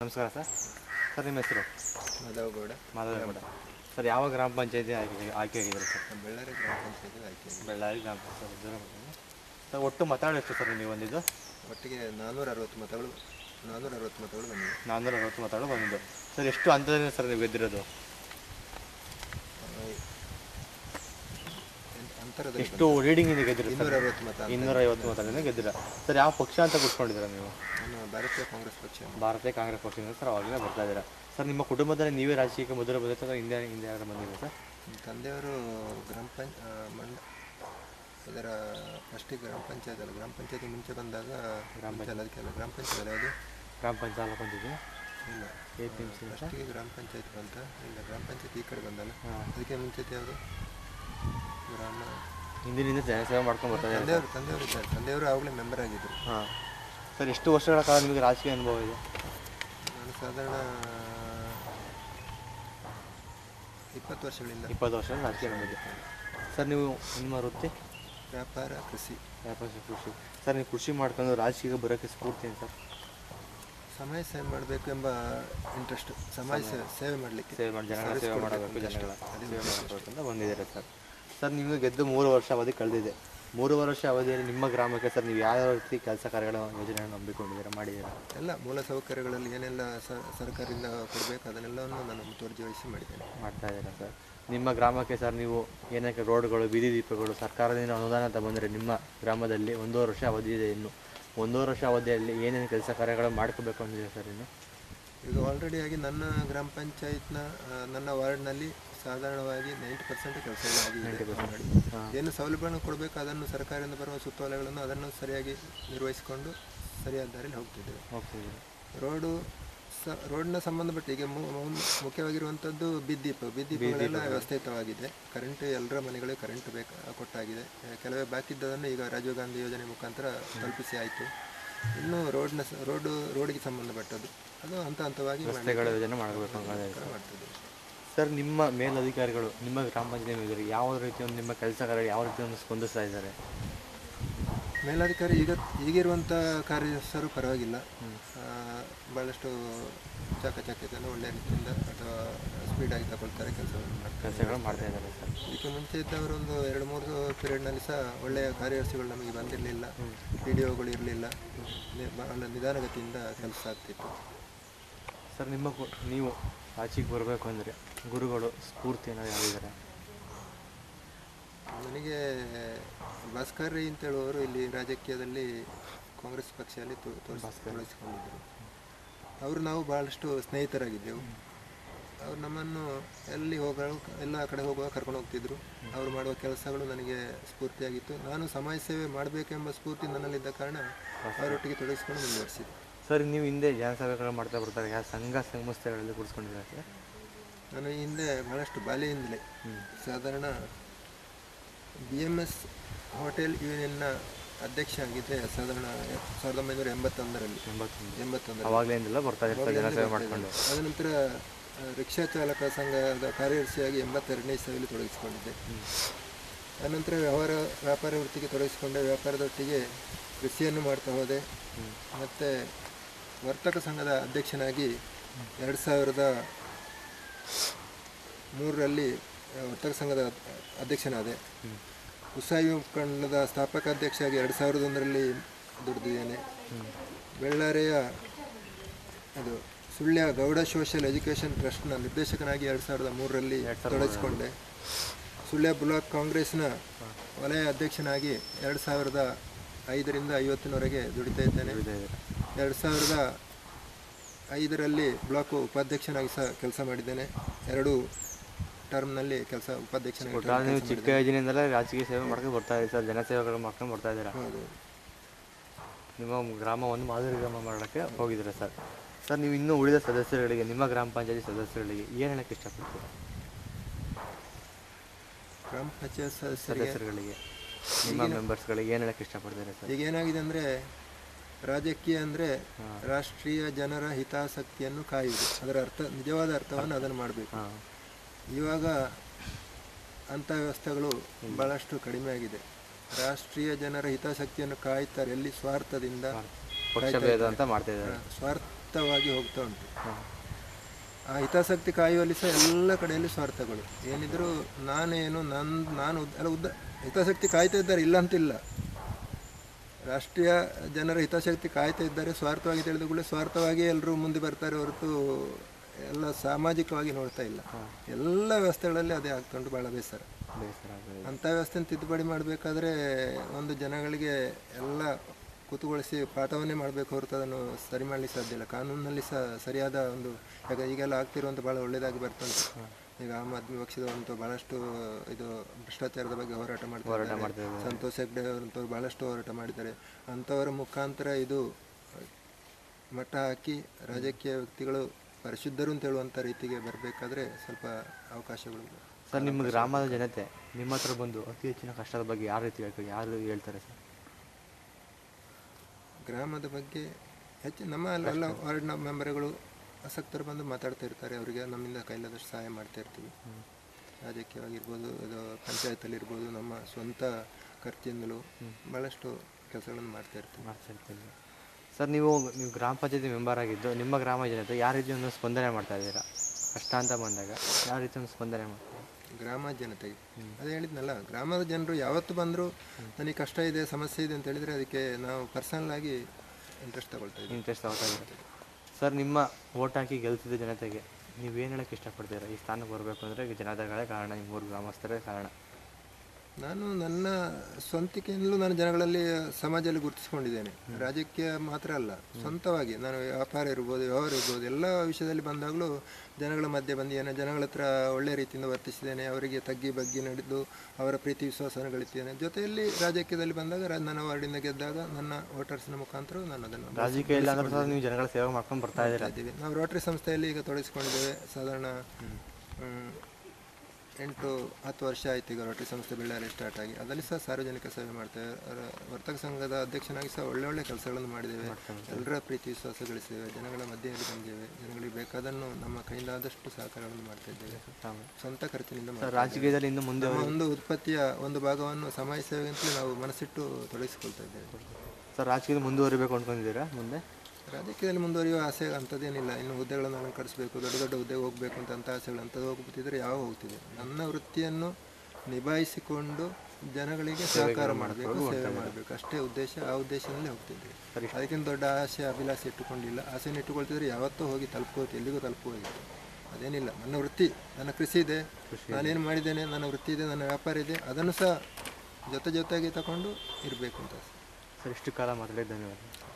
ನಮಸ್ಕಾರ sir sir ನಿಮ್ಮ ಹೆಸರು ಮಾಧವಗೌಡ ಮಾಧವೇಗೌಡ ಸರ್ ಯಾವ ಗ್ರಾಮ ಪಂಚಾಯತಿ ಆಯ್ಕೆ ಆಯ್ಕೆ ಆಗಿದ್ದಾರೆ ಸರ್ ಬಳ್ಳಾರಿ ಗ್ರಾಮ ಪಂಚಾಯತಿ ಆಯ್ಕೆ ಬಳ್ಳಾರಿ ಗ್ರಾಮ ಪಂಚಾಯತ್ ದೂರ ಬರ್ತೀನಿ. ಸರ್ ಒಟ್ಟು ಮತಗಳು ಎಷ್ಟು ಸರ್ ನೀವು ಬಂದಿದ್ದು ಒಟ್ಟಿಗೆ ನಾನ್ನೂರ ಅರವತ್ತು ಮತಗಳು ನಾನ್ನೂರ ಅರವತ್ತು ಮತಗಳು ಬಂದಿವೆ ನಾನ್ನೂರ ಅರವತ್ತು ಮತಗಳು ಬಂದಿದ್ದು ಸರ್ ಎಷ್ಟು ಹಂತದಲ್ಲಿ ಸರ್ ನೀವು ಗೆದ್ದಿರೋದು ಆ, ಎಂಟ್- ಅಂತರದಲ್ಲಿ ಎಷ್ಟು ರೀಡಿಂಗಿಂದ ಗೆದ್ದಿರ ಇನ್ನೂರ ಅರವತ್ತು ಮತ ಅಂತ. ಇನ್ನೂರ ಐವತ್ತು ಮತದಿಂದ ಗೆದ್ದಿರ ಸರ್ ಯಾವ ಪಕ್ಷ ಅಂತ ಕೂತ್ಕೊಂಡಿದ್ದೀರಾ ನೀವು ನಾನು ಭಾರತೀಯ ಕಾಂಗ್ರೆಸ್ ಪಕ್ಷ ಭಾರತೀಯ ಕಾಂಗ್ರೆಸ್ ಪಕ್ಷದಿಂದ ಸರ್ ಅವಾಗಲೇ ಬರ್ತಾ ಇದ್ದೀರಾ ಸರ್ ನಿಮ್ಮ ಕುಟುಂಬದಲ್ಲಿ ನೀವೇ ರಾಜಕೀಯಕ್ಕೆ ಮೊದಲು ಬಂದಿತ್ತು ಅಥವಾ ಹಿಂದೆ ಹಿಂದೆ ಯಾರು ಬಂದಿದ್ದೀರಾ ಸರ್ ನಮ್ಮ ತಂದೆಯವರು ಗ್ರಾಮ ಪಂಚ ಆ, ಮಂಡ ಇದರ ಫಸ್ಟಿಗೆ ಗ್ರಾಮ ಪಂಚಾಯತ್ ಅಲ್ಲ ಗ್ರಾಮ ಪಂಚಾಯತಿ ಮುಂಚೆ ಬಂದಾಗ ಗ್ರಾಮ ಪಂಚಾಯತ್ ಅದಕ್ಕೆಲ್ಲ ಗ್ರಾಮ ಪಂಚಾಯತ್ ಯಾವುದು ಗ್ರಾಮ ಪಂಚಾಯತ್ ಬಂದಿದ್ದು ಇಲ್ಲ ಎ ಪಿ ಎಮ್ ಸಿ ಫಸ್ಟಿಗೆ ಗ್ರಾಮ ಪಂಚಾಯತ್ ಬಂತ ಇಲ್ಲ ಗ್ರಾಮ ಪಂಚಾಯತ್ ಈ ಕಡೆ ಬಂದಲ್ಲ ಹಾಂ ಅದಕ್ಕೆ ಮುಂಚೆತೆ ಯಾವುದು ಗ್ರಾಮ ಹಿಂದಿನಿಂದ ಜನಸೇವೆ ಮಾಡ್ಕೊಂಡು ಬರ್ತಾ ಇದ್ದಾರೆ ತಂದೆಯವರು ತಂದೆಯವರು ಇದ್ದಾರೆ ತಂದೆಯವರು ಆವಾಗಲೇ ಮೆಂಬರ್ ಆಗಿದ್ದರು ಹಾಂ ಸರ್ ಎಷ್ಟು ವರ್ಷಗಳ ಕಾಲ ನಿಮಗೆ ರಾಜಕೀಯ ಅನುಭವ ಇದೆ ನಾನು ಸಾಧಾರಣ ಇಪ್ಪತ್ತು ವರ್ಷಗಳಿಂದ ಇಪ್ಪತ್ತು ವರ್ಷ ರಾಜಕೀಯ ಅನುಭವ ಇದೆ ಸರ್ ನೀವು ನಿಮ್ಮ ವೃತ್ತಿ ವ್ಯಾಪಾರ ಕೃಷಿ ವ್ಯಾಪಾರ ಕೃಷಿ ಸರ್ ನೀವು ಕೃಷಿ ಮಾಡ್ಕೊಂಡು ರಾಜಕೀಯ ಬರೋಕ್ಕೆ ಸ್ಫೂರ್ತಿ ಏನು ಸರ್ ಸಮಾಜ ಸೇವೆ ಮಾಡಬೇಕು ಎಂಬ ಇಂಟ್ರೆಸ್ಟ್ ಸಮಾಜ ಸೇವೆ ಸೇವೆ ಮಾಡಲಿಕ್ಕೆ ಸೇವೆ ಮಾಡಿ ಜನಗಳ ಸೇವೆ ಮಾಡಬೇಕು ಜನಗಳ ಸೇವೆ ಮಾಡಬೇಕು ಅಂತ ಬಂದಿದ್ದೀರಾ ಸರ್ ಸರ್ ನಿಮಗೆ ಗೆದ್ದು ಮೂರು ವರ್ಷ ಅವಧಿ ಕಳೆದಿದೆ ಮೂರು ವರ್ಷ ಅವಧಿಯಲ್ಲಿ ನಿಮ್ಮ ಗ್ರಾಮಕ್ಕೆ ಸರ್ ನೀವು ಯಾವ ರೀತಿ ಕೆಲಸ ಕಾರ್ಯಗಳ ಯೋಜನೆಯನ್ನು ನಂಬಿಕೊಂಡಿದ್ದೀರಾ ಮಾಡಿದ್ದೀರಾ ಎಲ್ಲ ಮೂಲ ಸೌಕರ್ಯಗಳಲ್ಲಿ ಏನೆಲ್ಲ ಸ- ಸರ್ಕಾರದಿಂದ ಕೊಡಬೇಕು ಅದನ್ನೆಲ್ಲವನ್ನು ನಾನು ಮುತುವರ್ಜಿ ವಹಿಸಿ ಮಾಡಿದ್ದೇನೆ ಮಾಡ್ತಾ ಇದ್ದೀರಾ ಸರ್ ನಿಮ್ಮ ಗ್ರಾಮಕ್ಕೆ ಸರ್ ನೀವು ಏನಕ್ಕೆ ರೋಡ್ಗಳು ಬೀದಿ ದೀಪಗಳು ಸರ್ಕಾರದಿಂದ ಅನುದಾನ ಅಂತ ಬಂದರೆ ನಿಮ್ಮ ಗ್ರಾಮದಲ್ಲಿ ಒಂದೂವರೆ ವರ್ಷ ಅವಧಿ ಇದೆ ಇನ್ನು ಒಂದೂವರೆ ವರ್ಷ ಅವಧಿಯಲ್ಲಿ ಏನೇನು ಕೆಲಸ ಕಾರ್ಯಗಳು ಮಾಡ್ಕೋಬೇಕು ಅಂದಿದೆ ಸರ್ ಇನ್ನು ಈಗ ಆಲ್ರೆಡಿ ಆಗಿ ನನ್ನ ಗ್ರಾಮ ಪಂಚಾಯತ್ನ ಆ, ನನ್ನ ವಾರ್ಡ್ನಲ್ಲಿ ಸಾಧಾರಣವಾಗಿ ನೈಂಟಿ ಪರ್ಸೆಂಟ್ ಕೆಲಸಗಳಾಗಿದೆ already. ಏನು ಸೌಲಭ್ಯಗಳನ್ನು ಕೊಡಬೇಕು ಅದನ್ನು ಸರ್ಕಾರದಿಂದ ಬರುವ ಸುತ್ತೋಲೆಗಳನ್ನು ಅದನ್ನು ಸರಿಯಾಗಿ ನಿರ್ವಹಿಸಿಕೊಂಡು ಸರಿಯಾದ ದಾರಿಯಲ್ಲಿ ಹೋಗ್ತಿದ್ದೇವೆ ಹೋಗ್ತಿದ್ದೀರಾ ರೋಡು ಸ ರೋಡ್ನ ಸಂಬಂಧಪಟ್ಟ ಈಗ ಮು- ಮು- ಮುಖ್ಯವಾಗಿರುವಂಥದ್ದು ಬಿದ್ದೀಪ ಬಿದ್ದೀಪಗಳೆಲ್ಲ ವ್ಯವಸ್ಥಿತವಾಗಿದೆ ಕರೆಂಟ್ ಎಲ್ಲರ ಮನೆಗಳಿಗೆ ಕರೆಂಟ್ ಬೇಕು ಕೊಟ್ಟಾಗಿದೆ ಆ, ಕೆಲವೇ ಬಾಕಿ ಇದ್ದದನ್ನು ಈಗ ರಾಜೀವ್ ಗಾಂಧಿ ಯೋಜನೆ ಮುಖಾಂತರ ತಲುಪಿಸಿ ಆಯಿತು ಇನ್ನು ರೋಡ್ನ ಸ- ರೋಡು ರೋಡಿಗೆ ಸಂಬಂಧಪಟ್ಟದ್ದು ಅದು ಹಂತ ಹಂತವಾಗಿ ರಸ್ತೆಗಳ ಯೋಜನೆ ಮಾಡಬೇಕು ಅಂತ ಮಾಡ್ತಿದ್ದೀವಿ ಸರ್ ನಿಮ್ಮ ಮೇಲಧಿಕಾರಿಗಳು ನಿಮ್ಮ ಗ್ರಾಮ ಪಂಚಾಯತ್ ಮೇಲಿದ್ದಾರೆ ಯಾವ ರೀತಿ ಒಂದು ನಿಮ್ಮ ಕೆಲಸ ಕಾರ್ಯ ಯಾವ ರೀತಿ ಒಂದು ಸ್ಪಂದಿಸ್ತಾ ಇದ್ದಾರೆ ಮೇಲಾಧಿಕಾರಿ ಈಗ ಈಗಿರುವಂಥ ಕಾರ್ಯಸ್ಥರು ಪರವಾಗಿಲ್ಲ ಆ, ಭಾಳಷ್ಟು ಚಾಕಚಕ್ಯತೆಯನ್ನು ಒಳ್ಳೆಯ ರೀತಿಯಿಂದ ಅಥವಾ ಸ್ಪೀಡಾಗಿ ತಗೊಳ್ತಾರೆ ಕೆಲಸವನ್ನು ಮಾಡ್ತಾರೆ ಕೆಲಸಗಳು ಮಾಡ್ತಾ ಇದ್ದಾರೆ ಸರ್ ಇದಕ್ಕೆ ಮುಂಚೆ ಇದ್ದವರು ಒಂದು ಎರಡು ಮೂರು ಪೀರಿಯಡ್ನಲ್ಲಿ ಸಹ ಒಳ್ಳೆಯ ಕಾರ್ಯದರ್ಶಿಗಳು ನಮಗೆ ಬಂದಿರಲಿಲ್ಲ ಪಿ ಡಿ ಒಗಳು ಇರಲಿಲ್ಲ ಬಹಳ ನಿಧಾನಗತಿಯಿಂದ ಕೆಲಸ ಆಗ್ತಿತ್ತು ಸರ್ ನಿಮ್ಮ ಕು- ನೀವು ಆಚೆಗೆ ಬರಬೇಕು ಅಂದರೆ ಗುರುಗಳು ಸ್ಫೂರ್ತಿ ಏನಾದ್ರು ಯಾರಿದ್ದಾರೆ ನನಗೆ ಭಾಸ್ಕರ್ ರೈ ಅಂತ ಹೇಳುವವರು ಇಲ್ಲಿ ರಾಜಕೀಯದಲ್ಲಿ ಕಾಂಗ್ರೆಸ್ ಪಕ್ಷದಲ್ಲಿ ತೋ- ತೋರಿಸಿ ತೊಡಗಿಸಿಕೊಂಡಿದ್ದರು ಅವರು ನಾವು ಭಾಳಷ್ಟು ಸ್ನೇಹಿತರಾಗಿದ್ದೆವು ಅವ್ರು ನಮ್ಮನ್ನು ಎಲ್ಲಿ ಹೋಗಲು ಎಲ್ಲ ಕಡೆ ಹೋಗುವಾಗ ಕರ್ಕೊಂಡು ಹೋಗ್ತಿದ್ರು ಅವ್ರು ಮಾಡುವ ಕೆಲಸಗಳು ನನಗೆ ಸ್ಫೂರ್ತಿಯಾಗಿತ್ತು ನಾನು ಸಮಾಜ ಸೇವೆ ಮಾಡಬೇಕೆಂಬ ಸ್ಫೂರ್ತಿ ನನ್ನಲ್ಲಿದ್ದ ಕಾರಣ ಅವರೊಟ್ಟಿಗೆ ತೊಡಗಿಸ್ಕೊಂಡು ಮುಂದುವರಿಸಿದೆ ಸರ್ ನೀವು ಹಿಂದೆ ಜನಸಭೆಗಳು ಮಾಡ್ತಾ ಬರ್ತಾರೆ ಯಾವ ಸಂಘ ಸಂಸ್ಥೆಗಳಲ್ಲಿ ಕೂರಿಸ್ಕೊಂಡಿದ್ದಾರೆ ಸರ್ ನಾನು ಈ ಹಿಂದೆ ಬಹಳಷ್ಟು ಬಾಲ್ಯದಿಂದಲೇ ಸಾಧಾರಣ ಬಿ ಎಮ್ ಎಸ್ ಹೋಟೆಲ್ ಯೂನಿಯನ್ನ ಅಧ್ಯಕ್ಷ ಆಗಿದ್ದೆ ಸಾಧಾರಣ ಸಾವಿರದ ಒಂಬೈನೂರ ಎಂಬತ್ತೊಂದರಲ್ಲಿ ಎಂಬತ್ತೊಂದು ಎಂಬತ್ತೊಂದರಲ್ಲಿ ಅವಾಗಲಿಂದೆಲ್ಲ ಬರ್ತಾ ಇರ್ತಾರೆ ಜನಸೇವೆ ಮಾಡಿಕೊಂಡು ಅದ ರಿಕ್ಷಾ ಚಾಲಕ ಸಂಘದ ಕಾರ್ಯದರ್ಶಿಯಾಗಿ ಎಂಬತ್ತೆರಡನೇ ಇಸವಿಯಲ್ಲಿ ತೊಡಗಿಸಿಕೊಂಡಿದ್ದೆ ಅನಂತರ ವ್ಯವಹಾರ ವ್ಯಾಪಾರ ವೃತ್ತಿಗೆ ತೊಡಗಿಸಿಕೊಂಡೆ ವ್ಯಾಪಾರದೊಟ್ಟಿಗೆ ಕೃಷಿಯನ್ನು ಮಾಡ್ತಾ ಹೋದೆ ಮತ್ತು ವರ್ತಕ ಸಂಘದ ಅಧ್ಯಕ್ಷನಾಗಿ ಎರಡು ಸಾವಿರದ ಮೂರರಲ್ಲಿ ಆ, ವರ್ತಕ ಸಂಘದ ಅಧ್ಯಕ್ಷನಾದೆ ಉಸಾಯಿ ಮುಖಂಡದ ಸ್ಥಾಪಕ ಅಧ್ಯಕ್ಷರಾಗಿ ಎರಡು ಸಾವಿರದ ಒಂದರಲ್ಲಿ ದುಡಿದಿದ್ದೇನೆ ಬೆಳ್ಳಾರೆಯ ಅದು ಸುಳ್ಯ ಗೌಡ ಸೋಷಿಯಲ್ ಎಜುಕೇಷನ್ ಟ್ರಸ್ಟ್ನ ನಿರ್ದೇಶಕನಾಗಿ ಎರಡು ಸಾವಿರದ ಮೂರರಲ್ಲಿ ತೊಡಗಿಸಿಕೊಂಡೆ ಸುಳ್ಯ ಬ್ಲಾಕ್ ಕಾಂಗ್ರೆಸ್ನ ವಲಯ ಅಧ್ಯಕ್ಷನಾಗಿ ಎರಡು ಸಾವಿರದ ಐದರಿಂದ ಐವತ್ತಿನವರೆಗೆ ದುಡಿತಾ ಇದ್ದೇನೆ ಎರಡು ಸಾವಿರದ ಐದರಲ್ಲಿ ಬ್ಲಾಕ್ ಉಪಾಧ್ಯಕ್ಷನಾಗಿ ಸಹ ಕೆಲಸ ಮಾಡಿದ್ದೇನೆ ಎರಡು ಟರ್ಮ್ನಲ್ಲಿ ಕೆಲಸ ಉಪಾಧ್ಯಕ್ಷನಾಗಿ ಒಟ್ಟಾರೆ ನೀವು ಚಿಕ್ಕ ಯೋಜನೆಯಿಂದಲೇ ರಾಜಕೀಯ ಸೇವೆ ಮಾಡ್ಕೊಂಡು ಬರ್ತಾ ಇದ್ದೀರಿ ಸರ್ ಜನಸೇವೆಗಳು ಮಾಡ್ಕೊಂಡು ಬರ್ತಾ ಇದ್ದೀರಾ ಹೌದು ನಿಮ್ಮ ಗ್ರಾಮವನ್ನು ಮಾದರಿ ಗ್ರಾಮ ಮಾಡೋಕ್ಕೆ ಹೋಗಿದ್ದೀರಾ ಸರ್ ಸರ್ ನೀವು ಇನ್ನೂ ಉಳಿದ ಸದಸ್ಯರುಗಳಿಗೆ ನಿಮ್ಮ ಗ್ರಾಮ ಪಂಚಾಯತಿ ಸದಸ್ಯರುಗಳಿಗೆ ಏನು ಹೇಳಕ್ಕೆ ಇಷ್ಟಪಡ್ತೀರಾ ಗ್ರಾಮ ಪಂಚಾಯತ್ ಸದಸ್ಯರಿಗೆ ಸದಸ್ಯರುಗಳಿಗೆ ನಿಮ್ಮ ಮೆಂಬರ್ಸ್ಗಳಿಗೆ ಏನು ಹೇಳಕ್ಕೆ ಇಷ್ಟಪಡ್ತೀರಾ ಸರ್ ಈಗ ಏನಾಗಿದೆ ಅಂದರೆ ರಾಜಕೀಯ ಅಂದರೆ ರಾಷ್ಟ್ರೀಯ ಜನರ ಹಿತಾಸಕ್ತಿಯನ್ನು ಕಾಯುವುದು ಅದರ ಅರ್ಥ ನಿಜವಾದ ಅರ್ಥವನ್ನು ಅದನ್ನು ಮಾಡಬೇಕು ಹಾಂ ಇವಾಗ ಅಂಥ ವ್ಯವಸ್ಥೆಗಳು ಭಾಳಷ್ಟು ಕಡಿಮೆ ಆಗಿದೆ ರಾಷ್ಟ್ರೀಯ ಜನರ ಹಿತಾಸಕ್ತಿಯನ್ನು ಕಾಯ್ತಾರೆ ಎಲ್ಲಿ ಸ್ವಾರ್ಥದಿಂದ ಪಕ್ಷ ಭೇದ ಅಂತ ಮಾಡ್ತಾ ಇದ್ದಾರೆ ಸ್ವಾರ್ಥ ಕುಂಠಿತವಾಗಿ ಹೋಗ್ತಾ ಉಂಟು ಆ ಹಿತಾಸಕ್ತಿ ಕಾಯುವಲ್ಲಿ ಸಹ ಎಲ್ಲ ಕಡೆಯಲ್ಲಿ ಸ್ವಾರ್ಥಗಳು ಏನಿದ್ರು ನಾನೇನು ನನ್ನ ನಾನು ಉದ್ದ- ಅಲ್ಲ ಉದ್ದ ಹಿತಾಸಕ್ತಿ ಕಾಯ್ತಾ ಇದ್ದಾರೆ ಇಲ್ಲ ಅಂತಿಲ್ಲ ರಾಷ್ಟ್ರೀಯ ಜನರ ಹಿತಾಸಕ್ತಿ ಕಾಯ್ತಾ ಇದ್ದಾರೆ ಸ್ವಾರ್ಥವಾಗಿ ತಿಳಿದ ಕೂಡ ಸ್ವಾರ್ಥವಾಗಿ ಎಲ್ಲರೂ ಮುಂದೆ ಬರ್ತಾರೆ ಹೊರತು ಎಲ್ಲ ಸಾಮಾಜಿಕವಾಗಿ ನೋಡ್ತಾ ಇಲ್ಲ ಎಲ್ಲ ವ್ಯವಸ್ಥೆಗಳಲ್ಲಿ ಅದೇ ಆಗ್ತಾ ಉಂಟು ಭಾಳ ಬೇಸರ ಬೇಸರ ಆಗೋದು. ಅಂಥ ವ್ಯವಸ್ಥೆನ ತಿದ್ದುಪಡಿ ಮಾಡಬೇಕಾದ್ರೆ ಒಂದು ಜನಗಳಿಗೆ ಎಲ್ಲ ಕೂತುಗೊಳಿಸಿ ಪಾಠವನ್ನೇ ಮಾಡಬೇಕು ಹೊರತು ಅದನ್ನು ಸರಿ ಮಾಡಲಿಕ್ಕೆ ಸಾಧ್ಯ ಇಲ್ಲ ಕಾನೂನಿನಲ್ಲಿ ಸಹ ಸರಿಯಾದ ಒಂದು ಯಾಕ ಈಗೆಲ್ಲ ಆಗ್ತಿರುವಂಥ ಭಾಳ ಒಳ್ಳೆಯದಾಗಿ ಬರ್ತಂತೆ ಈಗ ಆಮ್ ಆದ್ಮಿ ಪಕ್ಷದವಂತೂ ಭಾಳಷ್ಟು ಇದು ಭ್ರಷ್ಟಾಚಾರದ ಬಗ್ಗೆ ಹೋರಾಟ ಮಾಡ್ತಾರೆ ಮಾಡ್ತಿದ್ದಾರೆ. ಸಂತೋಷ್ ಹೆಗ್ಡೆ ಅವರಂತವ್ರು ಭಾಳಷ್ಟು ಹೋರಾಟ ಮಾಡಿದ್ದಾರೆ ಅಂಥವರ ಮುಖಾಂತರ ಇದು ಮಟ್ಟ ಹಾಕಿ ರಾಜಕೀಯ ವ್ಯಕ್ತಿಗಳು ಪರಿಶುದ್ಧರು ಅಂತ ಹೇಳುವಂಥ ರೀತಿಗೆ ಬರಬೇಕಾದ್ರೆ ಸ್ವಲ್ಪ ಅವಕಾಶಗಳು ಸರ್ ನಿಮ್ಮ ಗ್ರಾಮದ ಜನತೆ ನಿಮ್ಮ ಹತ್ರ ಬಂದು ಅತಿ ಹೆಚ್ಚಿನ ಕಷ್ಟದ ಬಗ್ಗೆ ಯಾವ ರೀತಿ ಹೇಳ್ತಾರೆ ಯಾರು ಹೇಳ್ತಾರೆ ಸರ್ ಗ್ರಾಮದ ಬಗ್ಗೆ ಹೆಚ್ಚು ನಮ್ಮ ಎಲ್ಲ ವಾರ್ಡ್ನ ಮೆಂಬರ್ಗಳು ಆಸಕ್ತರು ಬಂದು ಮಾತಾಡ್ತಾ ಇರ್ತಾರೆ ಅವರಿಗೆ ನಮ್ಮಿಂದ ಕೈಲಾದಷ್ಟು ಸಹಾಯ ಮಾಡ್ತಾ ಇರ್ತೀವಿ ರಾಜಕೀಯವಾಗಿರ್ಬೋದು ಇದು ಪಂಚಾಯತಲ್ಲಿ ಇರ್ಬೋದು ನಮ್ಮ ಸ್ವಂತ ಖರ್ಚಿಂದಲೂ ಭಾಳಷ್ಟು ಕೆಲಸಗಳನ್ನು ಮಾಡ್ತಾ ಇರ್ತೀವಿ ಮಾಡ್ತಾ ಇರ್ತೀವಿ ಸರ್ ನೀವು ನೀವು ಗ್ರಾಮ ಪಂಚಾಯತಿ ಮೆಂಬರ್ ಆಗಿದ್ದು ನಿಮ್ಮ ಗ್ರಾಮ ಜನತೆ ಯಾವ ರೀತಿ ಒಂದು ಸ್ಪಂದನೆ ಮಾಡ್ತಾ ಇದ್ದೀರಾ ಕಷ್ಟ ಅಂತ ಬಂದಾಗ ಯಾವ ರೀತಿ ಒಂದು ಸ್ಪಂದನೆ ಮಾಡ್ತಾರೆ ಗ್ರಾಮ ಜನತೆಗೆ ಅದೇ ಹೇಳಿದ್ನಲ್ಲ ಗ್ರಾಮದ ಜನರು ಯಾವತ್ತು ಬಂದರೂ ನನಗೆ ಕಷ್ಟ ಇದೆ ಸಮಸ್ಯೆ ಇದೆ ಅಂತ ಹೇಳಿದರೆ ಅದಕ್ಕೆ ನಾವು ಪರ್ಸನಲ್ ಆಗಿ ಇಂಟ್ರೆಸ್ಟ್ ತಗೊಳ್ತಾ ಇದ್ದೀವಿ ಇಂಟ್ರೆಸ್ಟ್ ಆಗ್ತಾ ಇದ್ದಾರೆ ಸರ್ ನಿಮ್ಮ ಓಟ್ ಹಾಕಿ ಗೆಲ್ತಿದ್ದ ಜನತೆಗೆ ನೀವೇನು ಹೇಳಕ್ಕೆ ಇಷ್ಟಪಡ್ತೀರಾ ಈ ಸ್ಥಾನಕ್ಕೆ ಬರಬೇಕು ಅಂದರೆ ಜನತೆಗಳೇ ಕಾರಣ ನಿಮ್ಮ ಮೂರು ಗ್ರಾಮಸ್ಥರೇ ಕಾರಣ ನಾನು ನನ್ನ ಸ್ವಂತಿಕೆಯಿಂದಲೂ ನಾನು ಜನಗಳಲ್ಲಿ ಸಮಾಜದಲ್ಲಿ ಗುರುತಿಸ್ಕೊಂಡಿದ್ದೇನೆ ರಾಜಕೀಯ ಮಾತ್ರ ಅಲ್ಲ ಸ್ವಂತವಾಗಿ ನಾನು ವ್ಯಾಪಾರ ಇರ್ಬೋದು ವ್ಯವಹಾರ ಇರ್ಬೋದು ಎಲ್ಲ ವಿಷಯದಲ್ಲಿ ಬಂದಾಗಲೂ ಜನಗಳ ಮಧ್ಯೆ ಬಂದಿದ್ದೇನೆ ಜನಗಳ ಹತ್ರ ಒಳ್ಳೆ ರೀತಿಯಿಂದ ವರ್ತಿಸಿದ್ದೇನೆ ಅವರಿಗೆ ತಗ್ಗಿ ಬಗ್ಗಿ ನಡೆದು ಅವರ ಪ್ರೀತಿ ವಿಶ್ವಾಸವನ್ನು ಗಳಿಸಿದ್ದೇನೆ ಜೊತೆಯಲ್ಲಿ ರಾಜಕೀಯದಲ್ಲಿ ಬಂದಾಗ ರಾ- ನನ್ನ ವಾರ್ಡಿಂದ ಗೆದ್ದಾಗ ನನ್ನ ವೋಟರ್ಸ್ನ ಮುಖಾಂತರ ನಾನು ಅದನ್ನು ರಾಜಕೀಯ ಇಲ್ಲ ಅಂದ್ರೆ ಸಹ ನೀವು ಜನಗಳ ಸೇವೆ ಮಾಡ್ಕೊಂಡು ಬರ್ತಾ ಇದ್ದೀರಾ ಇದ್ದೀವಿ ನಾವು ರೋಟರಿ ಸಂಸ್ಥೆಯಲ್ಲಿ ಈಗ ತೊಡಗಿಸ್ಕೊಂಡಿದ್ದೇವೆ ಸಾಧಾರಣ ಹ್ಮ್, ಎಂಟು ಹತ್ತು ವರ್ಷ ಆಯ್ತು ಈಗ ರೋಟರಿ ಸಂಸ್ಥೆ ಬೆಳ್ಳಾರಿ ಸ್ಟಾರ್ಟ್ ಆಗಿ ಅದರಲ್ಲಿ ಸಹ ಸಾರ್ವಜನಿಕ ಸೇವೆ ಮಾಡ್ತೇವೆ ರ- ವರ್ತಕ ಸಂಘದ ಅಧ್ಯಕ್ಷನಾಗಿ ಸಹ ಒಳ್ಳೆ ಒಳ್ಳೆ ಕೆಲಸಗಳನ್ನು ಮಾಡಿದ್ದೇವೆ ಎಲ್ಲರ ಪ್ರೀತಿ ವಿಶ್ವಾಸ ಗಳಿಸಿದ್ದೇವೆ ಜನಗಳ ಮಧ್ಯೆಯಲ್ಲಿ ಬಂದಿದ್ದೇವೆ ಜನಗಳಿಗೆ ಬೇಕಾದನ್ನು ನಮ್ಮ ಕೈಲಾದಷ್ಟು ಸಹಕಾರಗಳನ್ನು ಮಾಡ್ತಾ ಇದ್ದೇವೆ ಸ್ವಂತ ಖರ್ಚಿನಿಂದ ಮಾಡ್ತಾ ಸರ್ ರಾಜಕೀಯದಲ್ಲಿ ಇನ್ನು ಮುಂದೆ ನಮ್ಮ ಒಂದು ಉತ್ಪತ್ತಿಯ ಒಂದು ಭಾಗವನ್ನು ಸಮಾಜ ಸೇವೆಗಂತಲೇ ನಾವು ಮನಸ್ಸಿಟ್ಟು ತೊಡಗಿಸಿಕೊಳ್ತಾ ಇದ್ದೇವೆ ಸರ್ ರಾಜಕೀಯದಲ್ಲಿ ಮುಂದುವರಿಬೇಕು ಅಂದ್ಕೊಂಡಿದ್ದೀರಾ ಮುಂದೆ ರಾಜಕೀಯದಲ್ಲಿ ಮುಂದುವರಿಯುವ ಆಸೆ ಅಂಥದ್ದೇನಿಲ್ಲ ಇನ್ನು ಹುದ್ದೆಗಳನ್ನು ಅಲಂಕರಿಸಬೇಕು ದೊಡ್ಡ ದೊಡ್ಡ ಹುದ್ದೆಗೆ ಹೋಗಬೇಕು ಅಂತ ಅಂಥ ಆಸೆಗಳು ಅಂಥದ್ದು ಹೋಗ್ಬಿಟ್ಟಿದ್ರೆ ಯಾವ ಹೋಗ್ತಿದೆ ನನ್ನ ವೃತ್ತಿಯನ್ನು ನಿಭಾಯಿಸಿಕೊಂಡು ಜನಗಳಿಗೆ ಸಹಕಾರ ಮಾಡಬೇಕು ಸೇವೆ ಮಾಡಬೇಕು ಅಷ್ಟೇ ಉದ್ದೇಶ ಆ ಉದ್ದೇಶದಲ್ಲಿ ಹೋಗ್ತಿದ್ದೆ ಅದಕ್ಕಿಂತ ದೊಡ್ಡ ಆಸೆ ಅಭಿಲಾಷೆ ಇಟ್ಟುಕೊಂಡಿಲ್ಲ ಆಸೆಯನ್ನು ಇಟ್ಟುಕೊಳ್ತಿದ್ರೆ ಯಾವತ್ತೂ ಹೋಗಿ ತಲುಪೋದು ಎಲ್ಲಿಗೂ ತಲುಪುವುದಿಲ್ಲ ಅದೇನಿಲ್ಲ ನನ್ನ ವೃತ್ತಿ ನನ್ನ ಕೃಷಿ ಇದೆ ನಾನೇನು ಮಾಡಿದ್ದೇನೆ ನನ್ನ ವೃತ್ತಿ ಇದೆ ನನ್ನ ವ್ಯಾಪಾರ ಇದೆ ಅದನ್ನು ಸಹ ಜೊತೆ ಜೊತೆಗೆ ತಗೊಂಡು ಇರಬೇಕು ಅಂತ ಆಸೆ ಸರ್ ಇಷ್ಟು ಕಾಲ ಮಾತಾಡಿದ ಧನ್ಯವಾದ